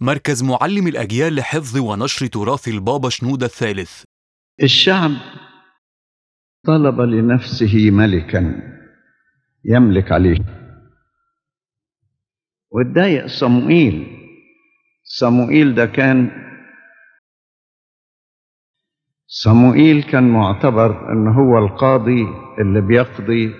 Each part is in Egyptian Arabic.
مركز معلم الأجيال لحفظ ونشر تراث البابا شنودة الثالث الشعب طلب لنفسه ملكا يملك عليه واتضايق صموئيل صموئيل ده كان صموئيل كان معتبر ان هو القاضي اللي بيقضي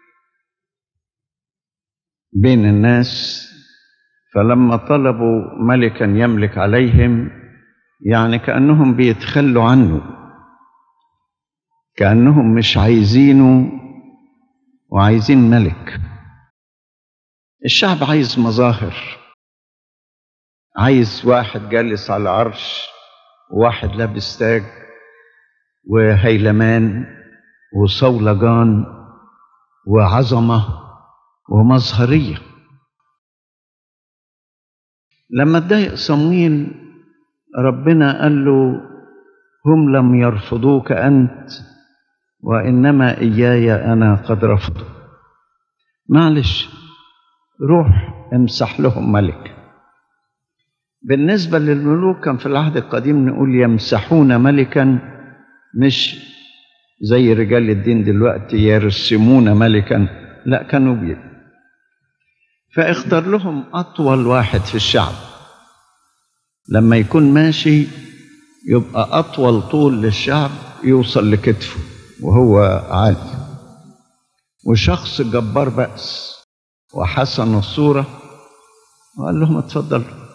بين الناس فلما طلبوا ملكا يملك عليهم يعني كانهم بيتخلوا عنه كانهم مش عايزينه وعايزين ملك الشعب عايز مظاهر عايز واحد جالس على عرش وواحد لابس تاج وهيلمان وصولجان وعظمة ومظهرية لما اتضايق صمويل ربنا قال له هم لم يرفضوك أنت وإنما إياي أنا قد رفضوا معلش روح امسح لهم ملك بالنسبة للملوك كان في العهد القديم نقول يمسحون ملكا مش زي رجال الدين دلوقتي يرسمون ملكا لا كانوا بيه فاختار لهم أطول واحد في الشعب لما يكون ماشي يبقى أطول طول للشعب يوصل لكتفه وهو عالي وشخص جبار بأس وحسن الصورة وقال لهم اتفضلوا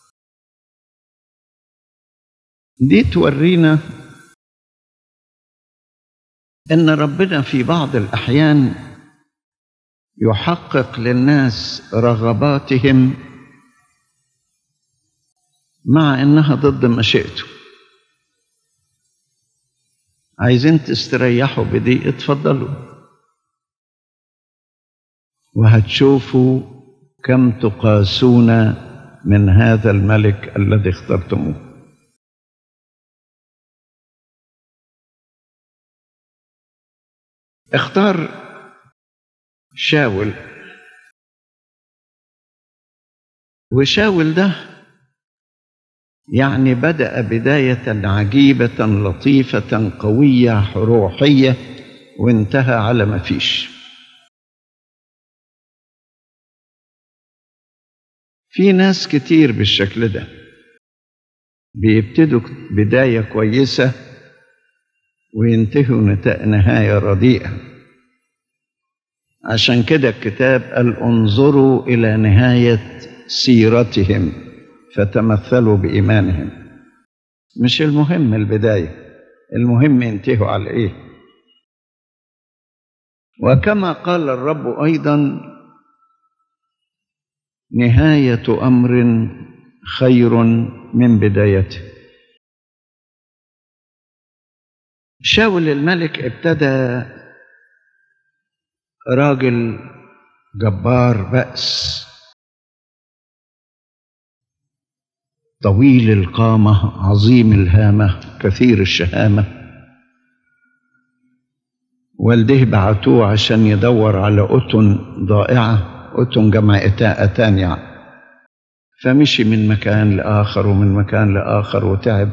دي تورينا ان ربنا في بعض الاحيان يحقق للناس رغباتهم مع انها ضد مشيئته عايزين تستريحوا بدي اتفضلوا وهتشوفوا كم تقاسون من هذا الملك الذي اخترتموه اختار شاول وشاول ده يعني بدأ بداية عجيبة لطيفة قوية روحية وانتهى على ما فيش في ناس كتير بالشكل ده بيبتدوا بداية كويسة وينتهوا نهاية رديئة عشان كده الكتاب قال انظروا إلى نهاية سيرتهم فتمثلوا بإيمانهم مش المهم البداية المهم ينتهوا على إيه وكما قال الرب أيضا نهاية أمر خير من بدايته شاول الملك ابتدى راجل جبار بأس طويل القامة عظيم الهامة كثير الشهامة والده بعتوه عشان يدور على أتن ضائعة أتن جمع أتان يعني فمشي من مكان لآخر ومن مكان لآخر وتعب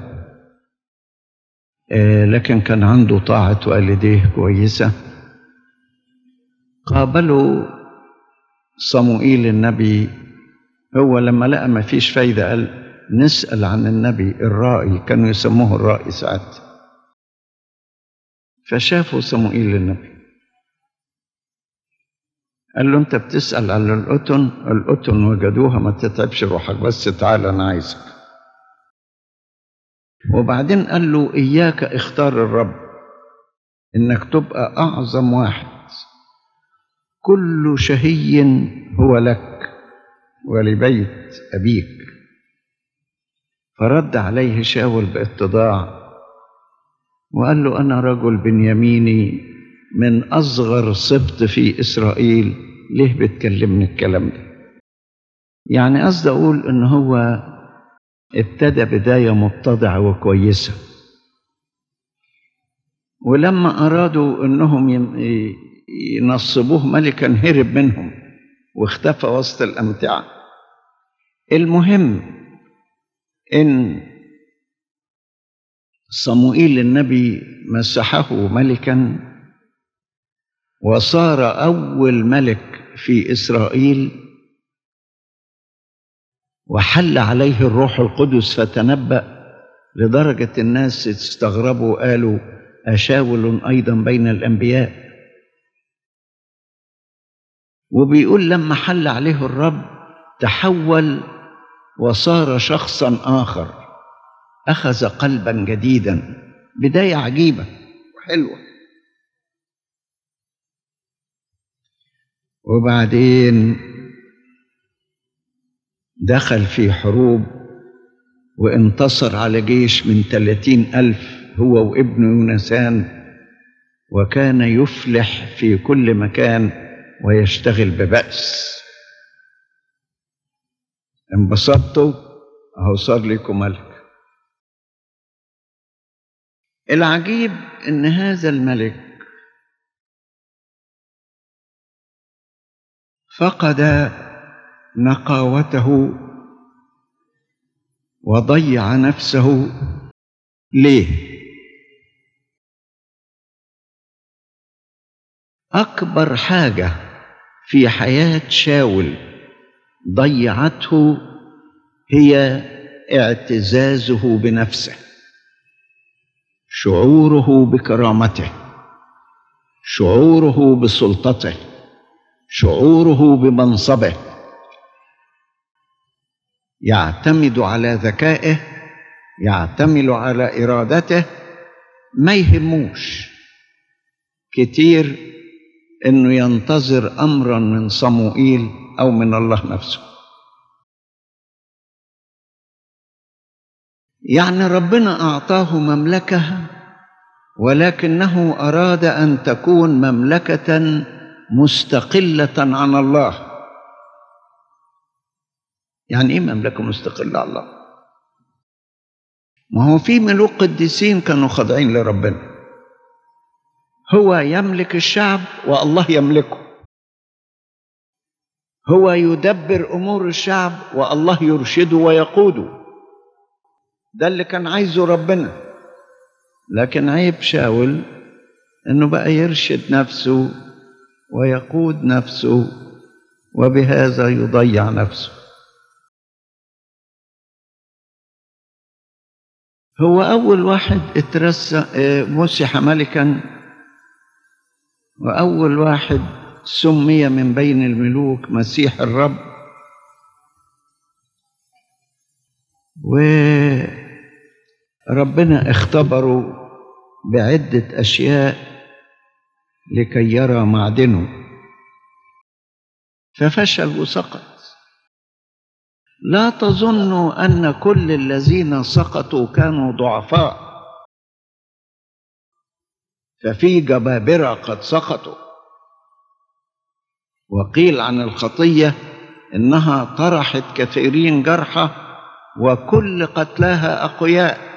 لكن كان عنده طاعة والديه كويسة قابلوا صموئيل النبي هو لما لقى ما فيش فايدة قال نسأل عن النبي الرائي كانوا يسموه الرائي ساعات فشافوا صموئيل النبي قال له انت بتسأل على الأتن الأتن وجدوها ما تتعبش روحك بس تعال أنا عايزك وبعدين قال له إياك اختار الرب إنك تبقى أعظم واحد كل شهي هو لك ولبيت أبيك فرد عليه شاول باتضاع وقال له أنا رجل بنياميني من أصغر سبط في إسرائيل ليه بتكلمني الكلام ده يعني قصدي أقول إن هو ابتدى بداية متضعة وكويسة ولما أرادوا إنهم ينصبوه ملكا هرب منهم واختفى وسط الأمتعة المهم إن صموئيل النبي مسحه ملكا وصار أول ملك في إسرائيل وحل عليه الروح القدس فتنبأ لدرجة الناس استغربوا قالوا أشاول أيضا بين الأنبياء وبيقول لما حل عليه الرب تحول وصار شخصا آخر أخذ قلبا جديدا بداية عجيبة وحلوة وبعدين دخل في حروب وانتصر على جيش من ثلاثين ألف هو وابنه يونسان وكان يفلح في كل مكان ويشتغل ببأس انبسطتوا اهو صار لكم ملك العجيب ان هذا الملك فقد نقاوته وضيع نفسه ليه اكبر حاجه في حياه شاول ضيعته هي اعتزازه بنفسه شعوره بكرامته شعوره بسلطته شعوره بمنصبه يعتمد على ذكائه يعتمد على ارادته ما يهموش كتير انه ينتظر امرا من صموئيل او من الله نفسه يعني ربنا اعطاه مملكه ولكنه اراد ان تكون مملكه مستقله عن الله يعني ايه مملكه مستقله عن الله ما هو في ملوك قديسين كانوا خاضعين لربنا هو يملك الشعب والله يملكه هو يدبر امور الشعب والله يرشده ويقوده ده اللي كان عايزه ربنا لكن عيب شاول انه بقى يرشد نفسه ويقود نفسه وبهذا يضيع نفسه هو اول واحد اترسى مسح ملكا واول واحد سمي من بين الملوك مسيح الرب وربنا اختبره بعدة أشياء لكي يرى معدنه ففشل وسقط لا تظنوا أن كل الذين سقطوا كانوا ضعفاء ففي جبابرة قد سقطوا وقيل عن الخطية إنها طرحت كثيرين جرحى وكل قتلاها أقوياء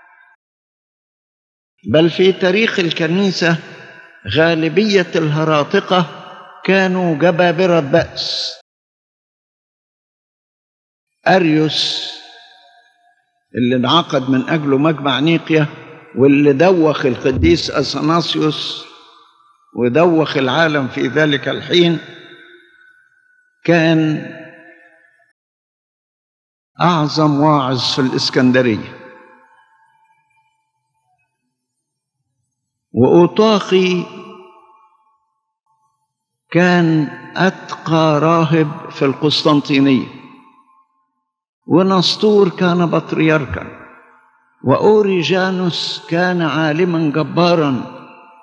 بل في تاريخ الكنيسة غالبية الهراطقة كانوا جبابرة بأس أريوس اللي انعقد من أجله مجمع نيقيا واللي دوخ القديس أثناسيوس ودوخ العالم في ذلك الحين كان أعظم واعظ في الإسكندرية وأوطاخي كان أتقى راهب في القسطنطينية ونسطور كان بطريركا وأوريجانوس كان عالما جبارا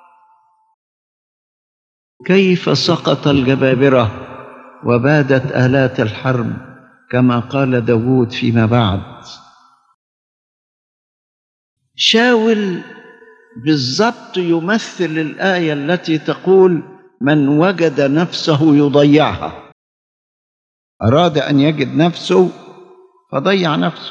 كيف سقط الجبابرة وبادت آلات الحرب كما قال داود فيما بعد شاول بالضبط يمثل الآية التي تقول من وجد نفسه يضيعها أراد أن يجد نفسه فضيع نفسه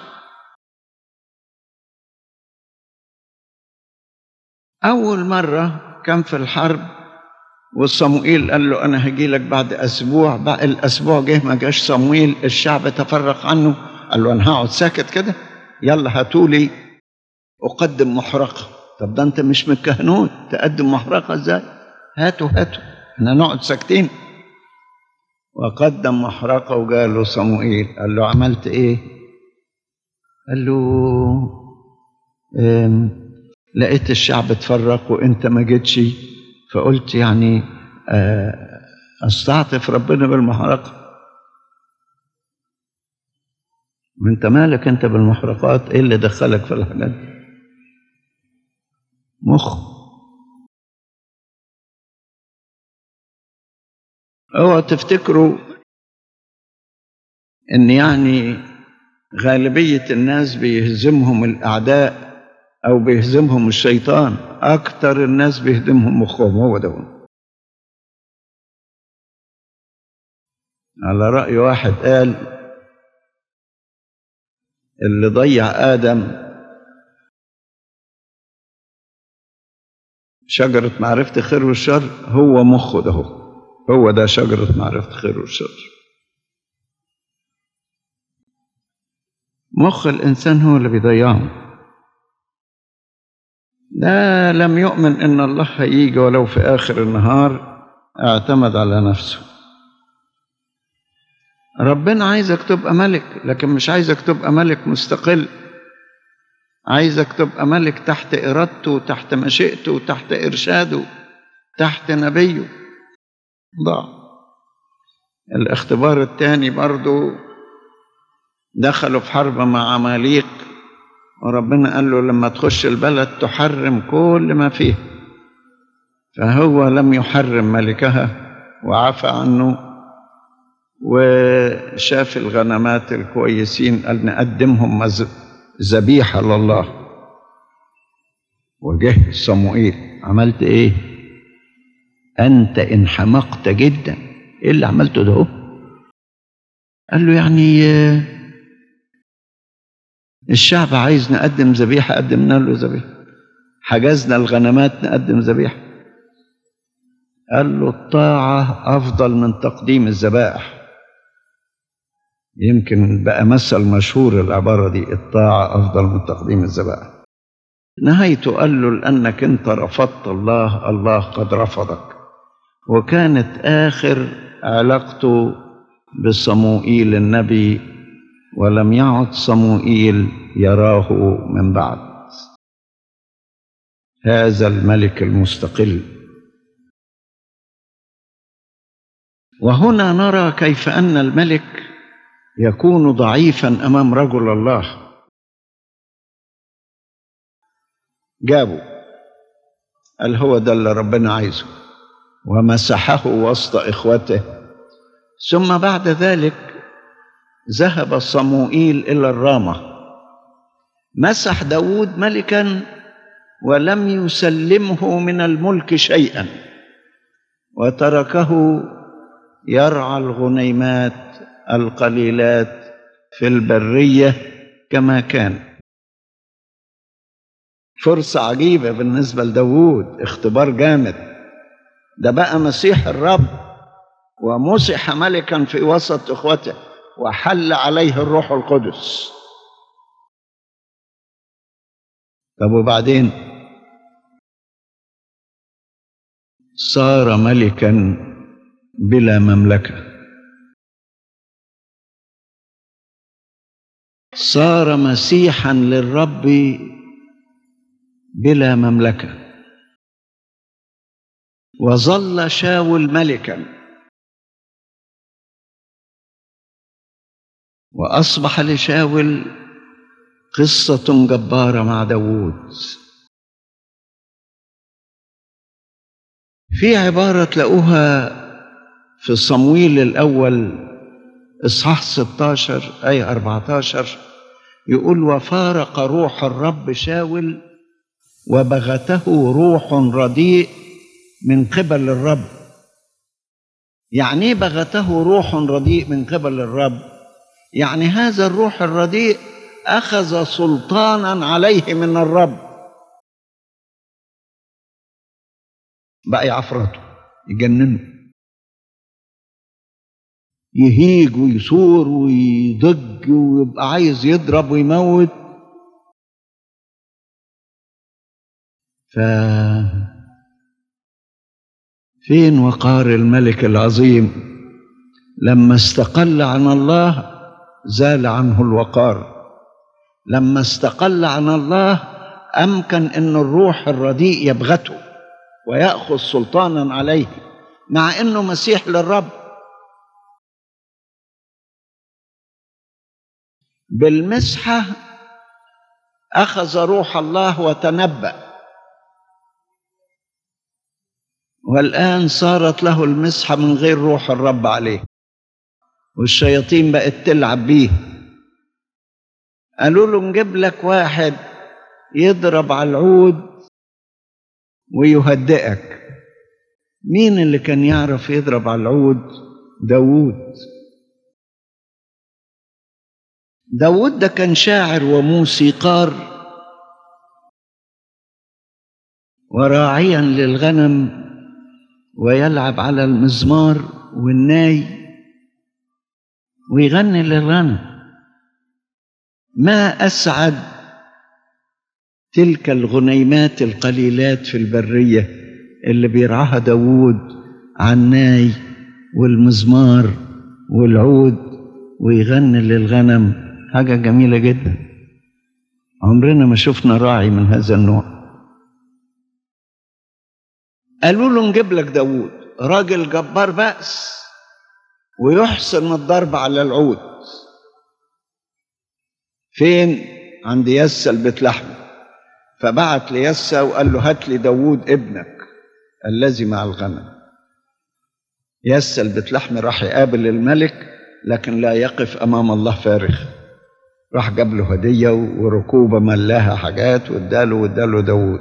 أول مرة كان في الحرب وصموئيل قال له أنا هجي لك بعد أسبوع بقى الأسبوع جه ما جاش صموئيل الشعب تفرق عنه قال له أنا هقعد ساكت كده يلا هاتولي اقدم محرقه طب ده انت مش من الكهنوت تقدم محرقه ازاي هاتوا هاتوا احنا نقعد ساكتين وقدم محرقه وقال له صموئيل قال له عملت ايه قال له ام لقيت الشعب اتفرق وانت ما جيتش فقلت يعني استعطف ربنا بالمحرقه وانت مالك انت بالمحرقات ايه اللي دخلك في الحاجات دي مخ اوعوا تفتكروا ان يعني غالبيه الناس بيهزمهم الاعداء او بيهزمهم الشيطان اكتر الناس بيهدمهم مخهم هو ده على راي واحد قال اللي ضيع ادم شجره معرفه الخير والشر هو مخه ده هو هو ده شجره معرفه الخير والشر مخ الانسان هو اللي بيضيعه ده لم يؤمن ان الله هيجي ولو في اخر النهار اعتمد على نفسه ربنا عايزك تبقى ملك لكن مش عايزك تبقى ملك مستقل عايزك تبقى ملك تحت ارادته تحت مشيئته تحت ارشاده تحت نبيه ضاع الاختبار الثاني برضو دخلوا في حرب مع عماليق وربنا قال له لما تخش البلد تحرم كل ما فيه فهو لم يحرم ملكها وعفى عنه وشاف الغنمات الكويسين قال نقدمهم ذبيحة لله وجه صموئيل عملت ايه انت انحمقت جدا ايه اللي عملته ده قال له يعني الشعب عايز نقدم ذبيحة قدمنا له ذبيحة حجزنا الغنمات نقدم ذبيحة قال له الطاعة أفضل من تقديم الذبائح يمكن بقى مثل مشهور العبارة دي الطاعة أفضل من تقديم الذبائح نهايته قال له لأنك أنت رفضت الله الله قد رفضك وكانت آخر علاقته بصموئيل النبي ولم يعد صموئيل يراه من بعد هذا الملك المستقل وهنا نرى كيف ان الملك يكون ضعيفا امام رجل الله جابه قال هو ده اللي ربنا عايزه ومسحه وسط اخوته ثم بعد ذلك ذهب صموئيل إلى الرامة مسح داود ملكا ولم يسلمه من الملك شيئا وتركه يرعى الغنيمات القليلات في البرية كما كان فرصة عجيبة بالنسبة لداود اختبار جامد ده بقى مسيح الرب ومسح ملكا في وسط اخوته وحل عليه الروح القدس طب وبعدين صار ملكا بلا مملكه صار مسيحا للرب بلا مملكه وظل شاول ملكا وأصبح لشاول قصة جبارة مع داوود في عبارة تلاقوها في صمويل الأول إصحاح 16 آية 14 يقول وفارق روح الرب شاول وبغته روح رديء من قبل الرب يعني ايه بغته روح رديء من قبل الرب يعني هذا الروح الرديء اخذ سلطانا عليه من الرب بقى يعفرته يجننه يهيج ويثور ويضج ويبقى عايز يضرب ويموت ف فين وقار الملك العظيم لما استقل عن الله زال عنه الوقار لما استقل عن الله امكن ان الروح الرديء يبغته وياخذ سلطانا عليه مع انه مسيح للرب بالمسحه اخذ روح الله وتنبأ والآن صارت له المسحة من غير روح الرب عليه والشياطين بقت تلعب بيه قالوا له نجيب لك واحد يضرب على العود ويهدئك مين اللي كان يعرف يضرب على العود داوود داوود ده كان شاعر وموسيقار وراعيا للغنم ويلعب على المزمار والناي ويغني للغنم ما اسعد تلك الغنيمات القليلات في البريه اللي بيرعاها داوود عالناي والمزمار والعود ويغني للغنم حاجه جميله جدا عمرنا ما شفنا راعي من هذا النوع قالوا له نجيب لك داوود راجل جبار بأس ويحسن الضرب على العود فين عند يسى البيت لحمه فبعت ليسى وقال له هات لي داوود ابنك الذي مع الغنم يسى البيت لحم راح يقابل الملك لكن لا يقف امام الله فارغ راح جاب له هديه وركوبه ملاها حاجات واداله واداله داوود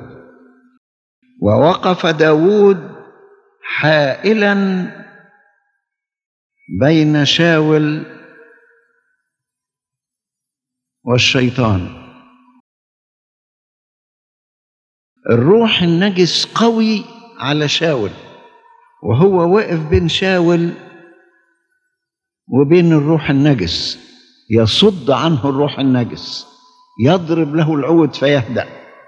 ووقف داود حائلا بين شاول والشيطان الروح النجس قوي على شاول وهو واقف بين شاول وبين الروح النجس يصد عنه الروح النجس يضرب له العود فيهدأ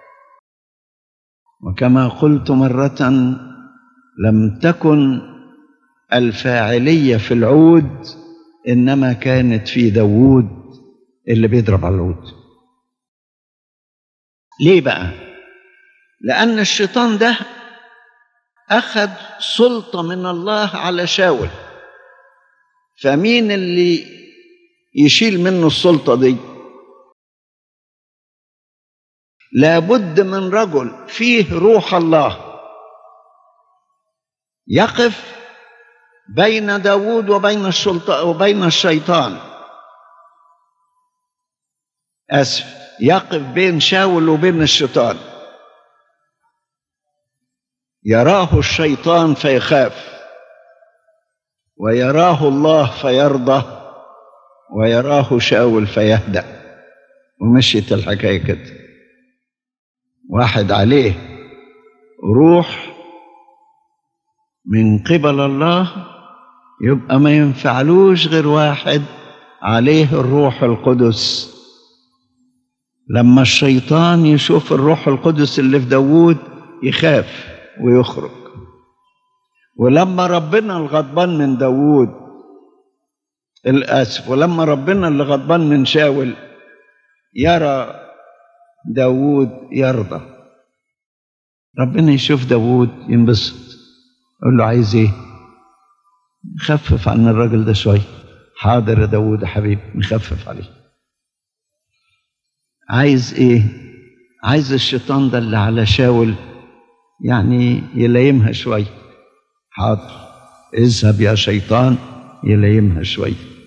وكما قلت مرة لم تكن الفاعلية في العود إنما كانت في داوود اللي بيضرب على العود ليه بقى؟ لأن الشيطان ده أخذ سلطة من الله على شاول فمين اللي يشيل منه السلطة دي؟ لابد من رجل فيه روح الله يقف بين داوود وبين السلطة وبين الشيطان أسف يقف بين شاول وبين الشيطان يراه الشيطان فيخاف ويراه الله فيرضى ويراه شاول فيهدأ ومشيت الحكاية كده واحد عليه روح من قبل الله يبقى ما ينفعلوش غير واحد عليه الروح القدس لما الشيطان يشوف الروح القدس اللي في داوود يخاف ويخرج ولما ربنا الغضبان من داوود الاسف ولما ربنا اللي غضبان من شاول يرى داوود يرضى ربنا يشوف داوود ينبسط يقول له عايز ايه خفف عن الراجل ده شويه حاضر يا داوود يا حبيبي نخفف عليه عايز ايه عايز الشيطان ده اللي على شاول يعني يليمها شويه حاضر اذهب يا شيطان يليمها شويه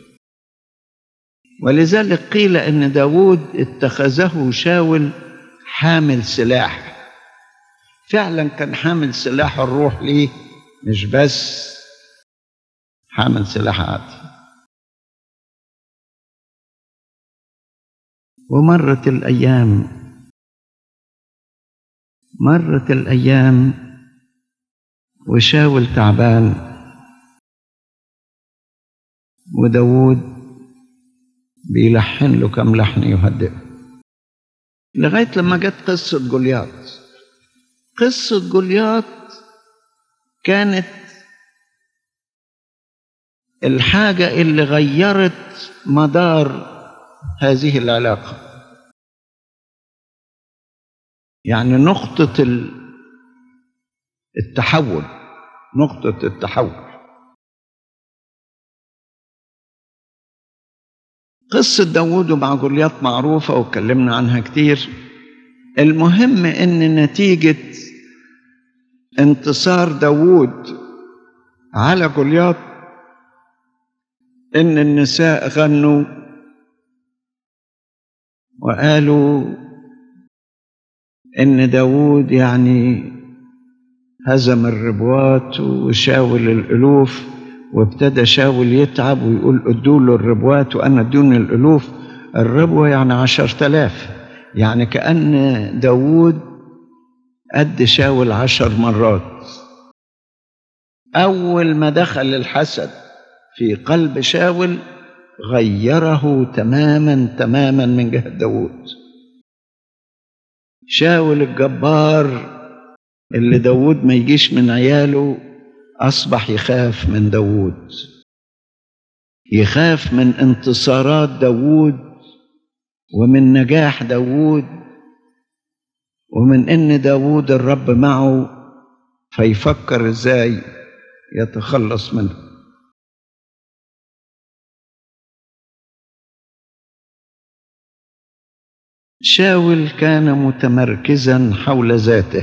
ولذلك قيل ان داود اتخذه شاول حامل سلاح فعلا كان حامل سلاح الروح ليه مش بس حامل سلاح عادي ومرت الايام مرت الايام وشاول تعبان وداود بيلحن له كم لحن يهدئه لغاية لما جت قصة جولياط قصة جولياط كانت الحاجة اللي غيرت مدار هذه العلاقة يعني نقطة التحول نقطة التحول قصة داوود مع جولياط معروفة واتكلمنا عنها كتير المهم ان نتيجة انتصار داوود على جولياط ان النساء غنوا وقالوا ان داوود يعني هزم الربوات وشاول الالوف وابتدى شاول يتعب ويقول ادوا له الربوات وانا ادوني الالوف الربوه يعني عشر تلاف يعني كأن داوود قد شاول عشر مرات أول ما دخل الحسد في قلب شاول غيره تماما تماما من جهة داوود شاول الجبار اللي داوود ما يجيش من عياله أصبح يخاف من داوود يخاف من انتصارات داوود ومن نجاح داوود ومن ان داوود الرب معه فيفكر ازاي يتخلص منه شاول كان متمركزا حول ذاته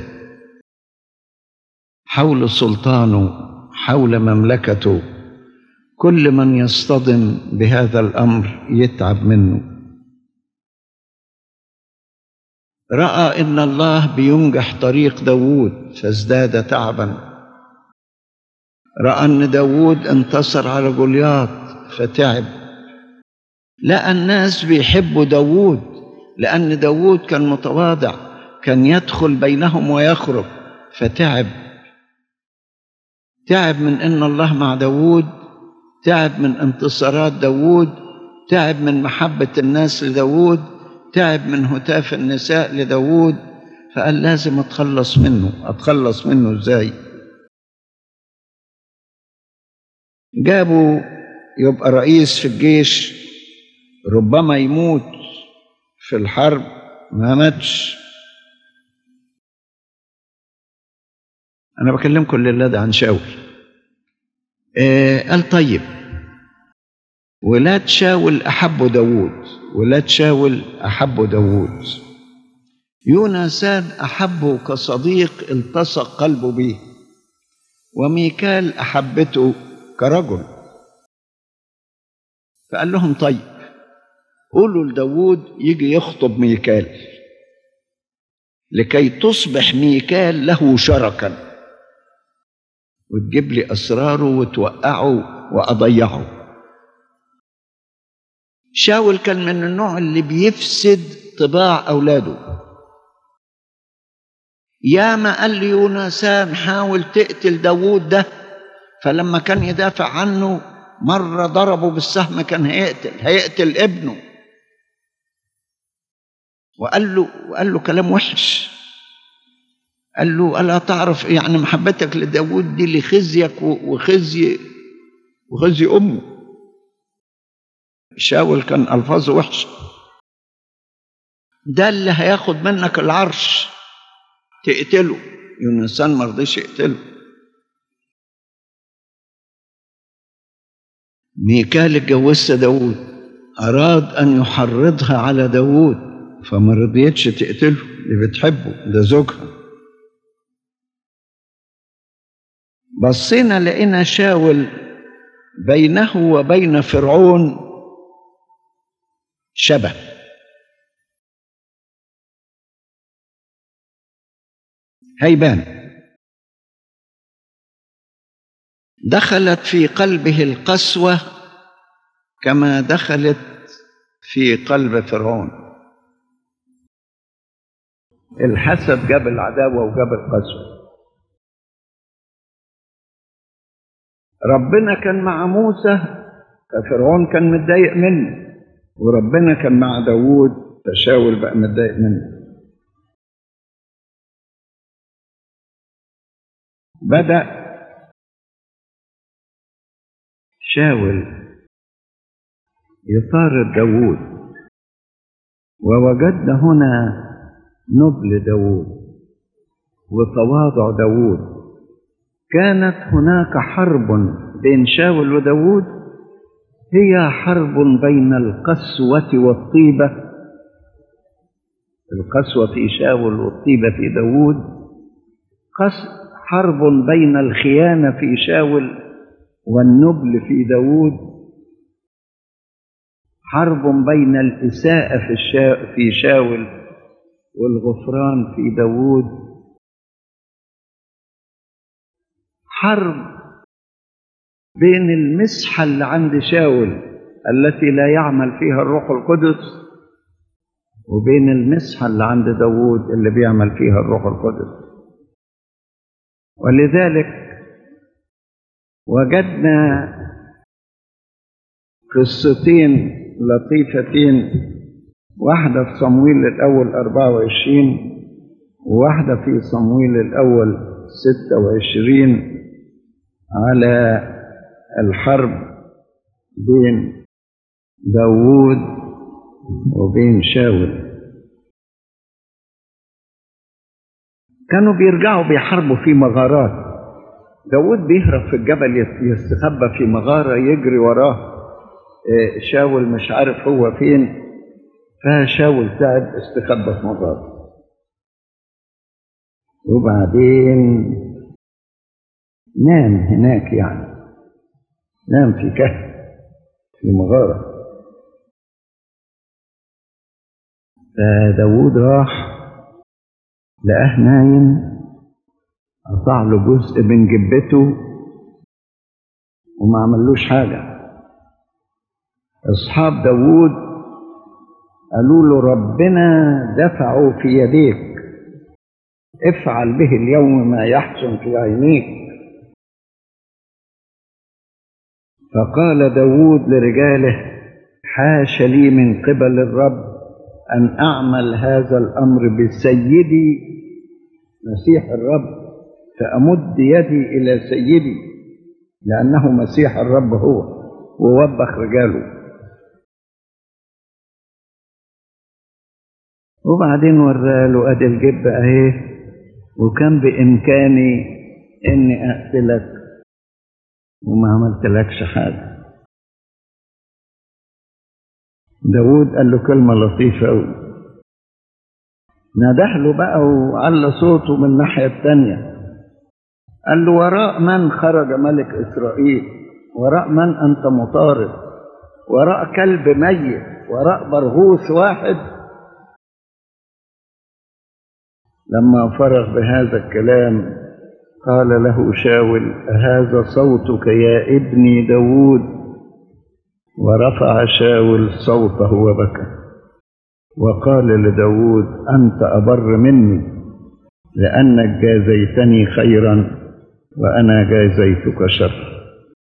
حول سلطانه حول مملكته كل من يصطدم بهذا الامر يتعب منه راى ان الله بينجح طريق داوود فازداد تعبا راى ان داوود انتصر على جولياط فتعب لقى الناس بيحبوا داوود لان داوود كان متواضع كان يدخل بينهم ويخرج فتعب تعب من ان الله مع داوود تعب من انتصارات داوود تعب من محبه الناس لداوود تعب من هتاف النساء لداوود فقال لازم اتخلص منه اتخلص منه ازاي جابوا يبقى رئيس في الجيش ربما يموت في الحرب ما ماتش انا بكلمكم الليله ده عن شاول آه قال طيب ولاد شاول احبوا داوود ولاد شاول أحبوا داوود يونسان أحبه كصديق التصق قلبه به وميكال أحبته كرجل فقال لهم طيب قولوا لداوود يجي يخطب ميكال لكي تصبح ميكال له شركا وتجيب لي أسراره وتوقعه وأضيعه شاول كان من النوع اللي بيفسد طباع أولاده يا ما قال لي يونسان حاول تقتل داوود ده فلما كان يدافع عنه مرة ضربه بالسهم كان هيقتل هيقتل ابنه وقال له وقال له كلام وحش قال له ألا تعرف يعني محبتك لداوود دي لخزيك وخزي وخزي أمه شاول كان ألفاظه وحشة ده اللي هياخد منك العرش تقتله يونسان ما رضيش يقتله ميكال اتجوزت داوود أراد أن يحرضها على داوود فما رضيتش تقتله اللي بتحبه ده زوجها بصينا لقينا شاول بينه وبين فرعون شبه هيبان دخلت في قلبه القسوه كما دخلت في قلب فرعون الحسد جاب العداوه وجاب القسوه ربنا كان مع موسى ففرعون كان متضايق منه وربنا كان مع داوود فشاول بقى متضايق منه بدأ شاول يطارد داوود ووجدنا هنا نبل داوود وتواضع داوود كانت هناك حرب بين شاول وداوود هي حرب بين القسوة والطيبة القسوة في شاول والطيبة في داوود قس حرب بين الخيانة في شاول والنبل في داوود حرب بين الإساءة في, الشا... في شاول والغفران في داوود حرب بين المسحة اللي عند شاول التي لا يعمل فيها الروح القدس وبين المسحة اللي عند داوود اللي بيعمل فيها الروح القدس ولذلك وجدنا قصتين لطيفتين واحدة في صمويل الأول 24 وواحدة في صمويل الأول 26 على الحرب بين داوود وبين شاول كانوا بيرجعوا بيحاربوا في مغارات داود بيهرب في الجبل يستخبى في مغارة يجري وراه شاول مش عارف هو فين فشاول تعب استخبى في مغارة وبعدين نام هناك يعني نام في كهف في مغارة فداود راح لقاه نايم قطع له جزء من جبته وما عملوش حاجة أصحاب داوود قالوا له ربنا دفعه في يديك افعل به اليوم ما يحسن في عينيك فقال داوود لرجاله حاش لي من قبل الرب أن أعمل هذا الأمر بسيدي مسيح الرب فأمد يدي إلى سيدي لأنه مسيح الرب هو ووبخ رجاله وبعدين وراله أدي الجب أهي وكان بإمكاني إني أقتلك وما عملتلكش حاجة داود قال له كلمة لطيفة أوي نده له بقى وعلى صوته من الناحية التانية قال له وراء من خرج ملك إسرائيل وراء من أنت مطارد وراء كلب ميت وراء برغوث واحد لما فرغ بهذا الكلام قال له شاول هذا صوتك يا ابني داود ورفع شاول صوته وبكى وقال لداود أنت أبر مني لأنك جازيتني خيرا وأنا جازيتك شر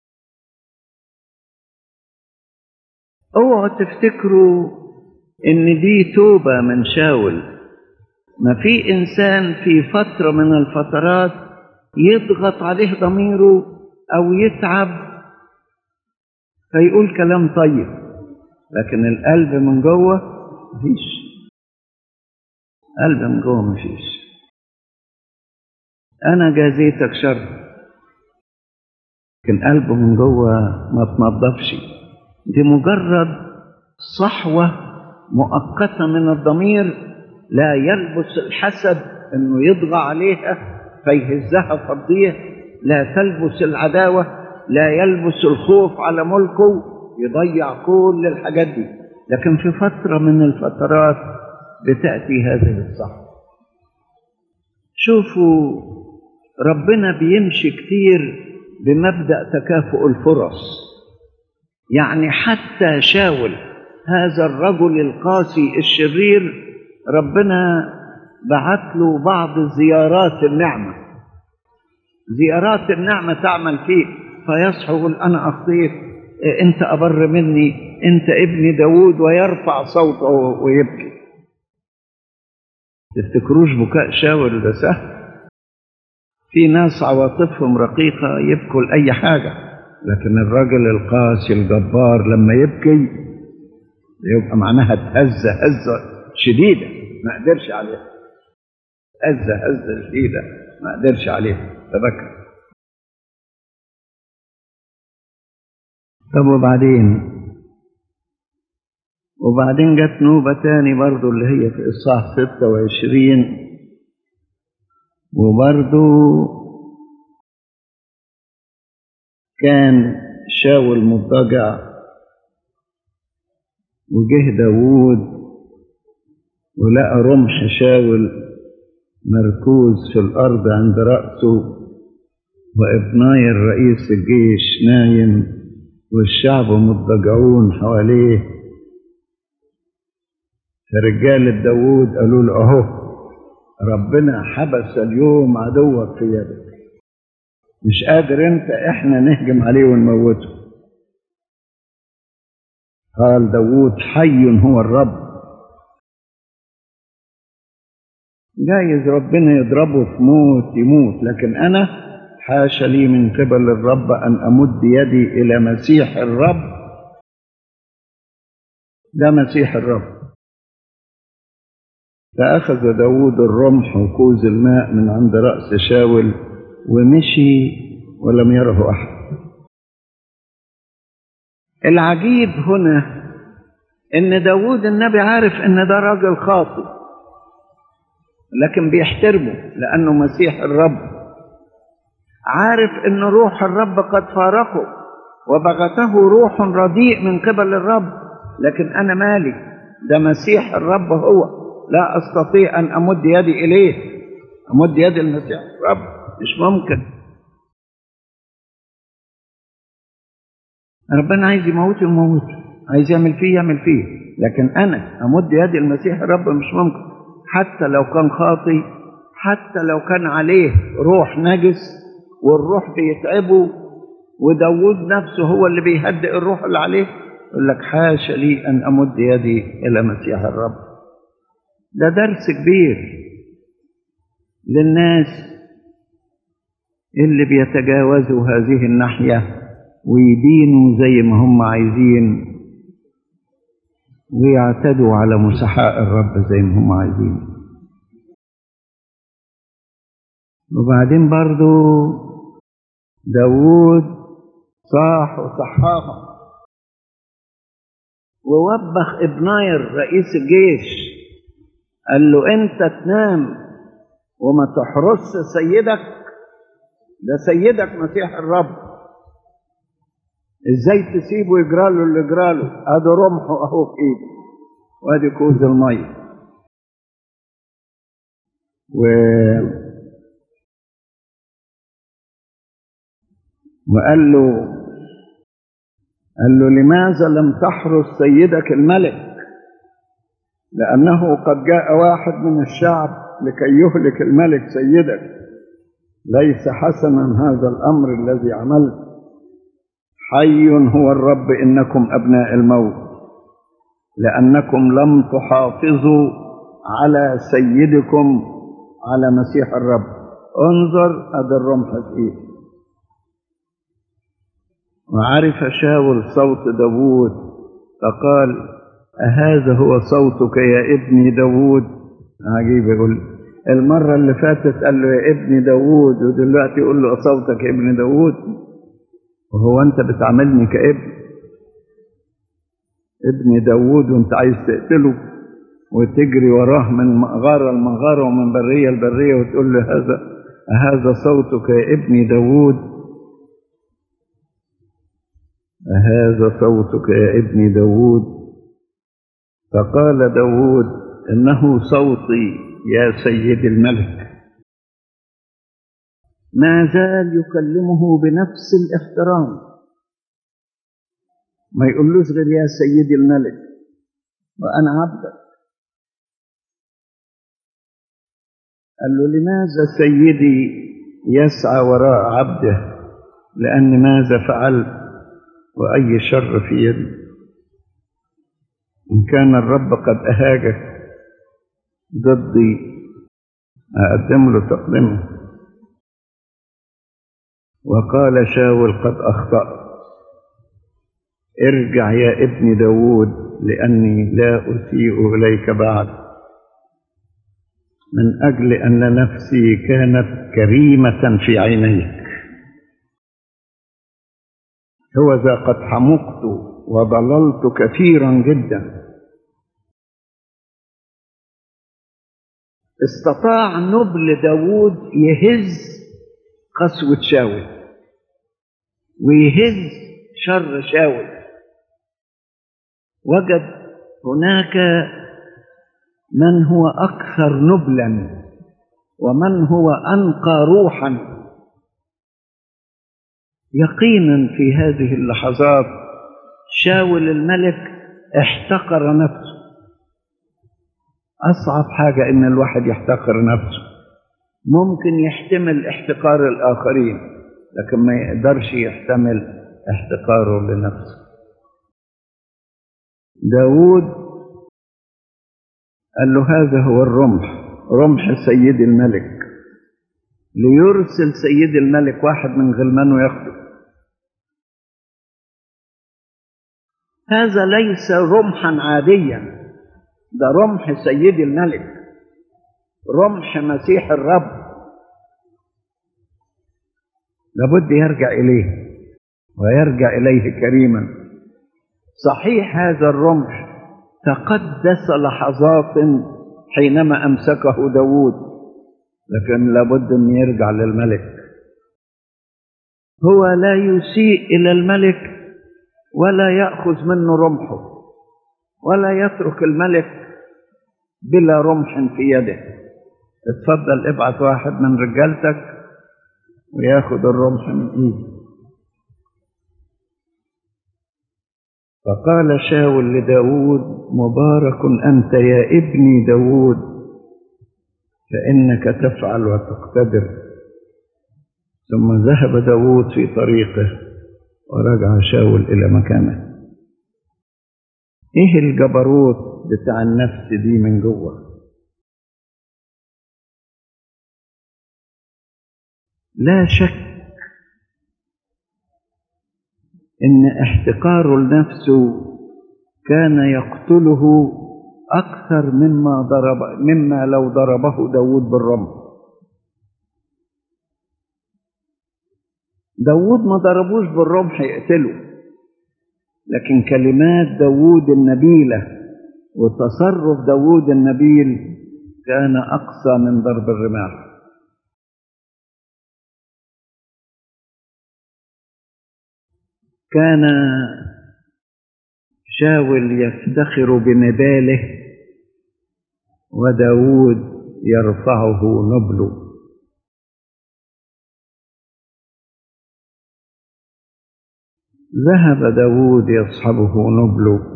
اوعوا تفتكروا ان دي توبة من شاول ما في انسان في فترة من الفترات يضغط عليه ضميره او يتعب فيقول كلام طيب لكن القلب من جوه مفيش قلب من جوه مفيش انا جازيتك شر لكن قلبه من جوه ما تنضفش دي مجرد صحوة مؤقتة من الضمير لا يلبس الحسد انه يطغى عليها فيهزها فضيه لا تلبس العداوة لا يلبس الخوف على ملكه يضيع كل الحاجات دي لكن في فترة من الفترات بتأتي هذه الصحوة شوفوا ربنا بيمشي كتير بمبدأ تكافؤ الفرص يعني حتى شاول هذا الرجل القاسي الشرير ربنا بعت له بعض زيارات النعمة زيارات النعمة تعمل فيه فيصحى يقول أنا أخطيت أنت أبر مني أنت ابني داود ويرفع صوته ويبكي تفتكروش بكاء شاول ده سهل في ناس عواطفهم رقيقة يبكوا لأي حاجة لكن الراجل القاسي الجبار لما يبكي يبقى معناها تهز هزة شديدة ما قدرش عليها هز هزة شديدة ما قدرش عليها فبكى طب وبعدين وبعدين جت نوبة تاني برضو اللي هي في إصحاح ستة وعشرين وبرضو كان شاول مضطجع وجه داوود ولقى رمح شاول مركوز في الأرض عند رأسه وابناي الرئيس الجيش نايم والشعب مضطجعون حواليه فرجال داوود قالوا له أهو ربنا حبس اليوم عدوك في يدك مش قادر انت احنا نهجم عليه ونموته قال داوود حي هو الرب جايز ربنا يضربه في موت يموت لكن انا حاشا لي من قبل الرب ان امد يدي الى مسيح الرب ده مسيح الرب فأخذ داود الرمح وكوز الماء من عند رأس شاول ومشي ولم يره أحد العجيب هنا إن داود النبي عارف إن ده راجل خاطئ لكن بيحترمه لأنه مسيح الرب عارف إن روح الرب قد فارقه وبغته روح رديء من قبل الرب لكن أنا مالي ده مسيح الرب هو لا أستطيع أن أمد يدي إليه أمد يدي المسيح رب مش ممكن ربنا عايز يموت يموت عايز يعمل فيه يعمل فيه لكن أنا أمد يدي المسيح الرب مش ممكن حتى لو كان خاطي حتى لو كان عليه روح نجس والروح بيتعبه وداود نفسه هو اللي بيهدئ الروح اللي عليه يقول لك حاشا لي أن أمد يدي إلى مسيح الرب ده درس كبير للناس اللي بيتجاوزوا هذه الناحية ويدينوا زي ما هم عايزين ويعتدوا على مسحاء الرب زي ما هم عايزين وبعدين برضو داوود صاح وصحاهم ووبخ ابناير رئيس الجيش قال له انت تنام وما تحرس سيدك ده سيدك مسيح الرب ازاي تسيبه يجرى له اللي يجرى له ادي رمحه اهو في ايده وادي كوز الميه و وقال له قال له لماذا لم تحرس سيدك الملك لأنه قد جاء واحد من الشعب لكي يهلك الملك سيدك ليس حسنا هذا الأمر الذي عملت حي هو الرب إنكم أبناء الموت لأنكم لم تحافظوا على سيدكم على مسيح الرب انظر هذا الرمح في إيدي وعرف شاول صوت داوود فقال أهذا هو صوتك يا ابني داوود عجيب يقول المرة اللي فاتت قال له يا ابني داوود ودلوقتي يقول له صوتك يا ابن داوود وهو أنت بتعاملني كابن ابن داوود وانت عايز تقتله وتجري وراه من مغارة لمغارة ومن برية لبرية وتقول له هذا هذا صوتك يا ابني داوود هذا صوتك يا ابني داوود فقال داوود إنه صوتي يا سيد الملك ما زال يكلمه بنفس الاحترام ما يقولوش غير يا سيدي الملك وأنا عبدك قال له لماذا سيدي يسعى وراء عبده لأن ماذا فعلت وأي شر في يدي إن كان الرب قد أهاجك ضدي أقدم له تقدمه وقال شاول قد أخطأت ارجع يا ابن داود لأني لا أسيء إليك بعد من أجل أن نفسي كانت كريمة في عينيك هو ذا قد حمقت وضللت كثيرا جدا استطاع نبل داود يهز قسوة شاول ويهز شر شاول وجد هناك من هو أكثر نبلا ومن هو أنقى روحا يقينا في هذه اللحظات شاول الملك احتقر نفسه أصعب حاجة إن الواحد يحتقر نفسه ممكن يحتمل احتقار الآخرين لكن ما يقدرش يحتمل احتقاره لنفسه داود قال له هذا هو الرمح رمح سيد الملك ليرسل سيد الملك واحد من غلمانه ياخده هذا ليس رمحا عاديا ده رمح سيد الملك رمح مسيح الرب لابد يرجع إليه ويرجع إليه كريما صحيح هذا الرمح تقدس لحظات حينما أمسكه داود لكن لابد أن يرجع للملك هو لا يسيء إلى الملك ولا يأخذ منه رمحه ولا يترك الملك بلا رمح في يده اتفضل ابعت واحد من رجالتك وياخد الرمح من ايده فقال شاول لداود مبارك أنت يا ابني داود فإنك تفعل وتقتدر ثم ذهب داود في طريقه ورجع شاول إلى مكانه إيه الجبروت بتاع النفس دي من جوه لا شك ان احتقاره لنفسه كان يقتله اكثر مما ضرب مما لو ضربه داود بالرمح داود ما ضربوش بالرمح يقتله لكن كلمات داود النبيلة وتصرف داود النبيل كان أقصى من ضرب الرماح كان شاول يفتخر بنباله وداود يرفعه نبله ذهب داود يصحبه نبله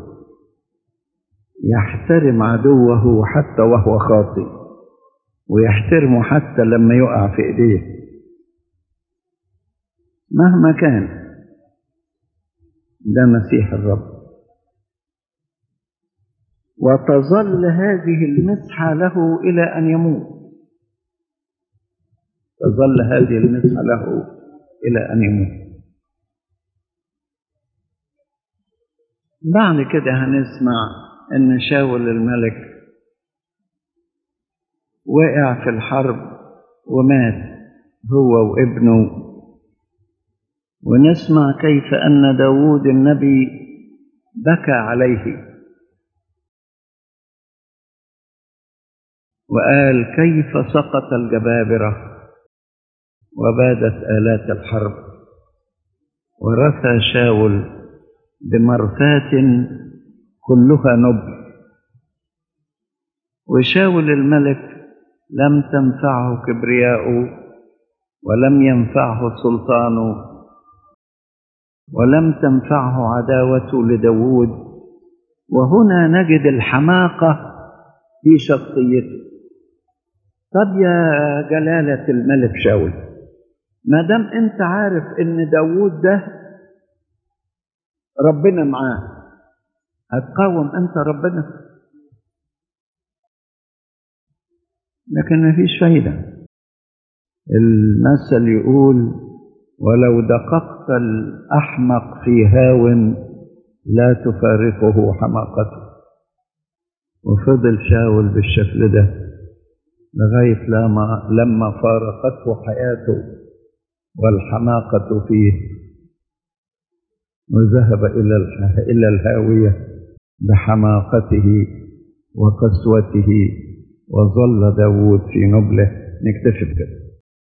يحترم عدوه حتى وهو خاطئ ويحترمه حتى لما يقع في ايديه مهما كان ده مسيح الرب وتظل هذه المسحة له إلى أن يموت تظل هذه المسحة له إلى أن يموت بعد كده هنسمع ان شاول الملك وقع في الحرب ومات هو وابنه ونسمع كيف ان داود النبي بكى عليه وقال كيف سقط الجبابره وبادت الات الحرب ورثى شاول بمرثاة كلها نبل وشاول الملك لم تنفعه كبرياؤه ولم ينفعه سلطانه ولم تنفعه عداوته لداود وهنا نجد الحماقة في شخصيته طب يا جلالة الملك شاول ما دام انت عارف ان داود ده ربنا معاه هتقاوم انت ربنا لكن ما فيش فايدة المثل يقول ولو دققت الأحمق في هاو لا تفارقه حماقته وفضل شاول بالشكل ده لغاية لما, لما فارقته حياته والحماقة فيه وذهب إلى إلى الهاوية بحماقته وقسوته وظل داود في نبله نكتشف كده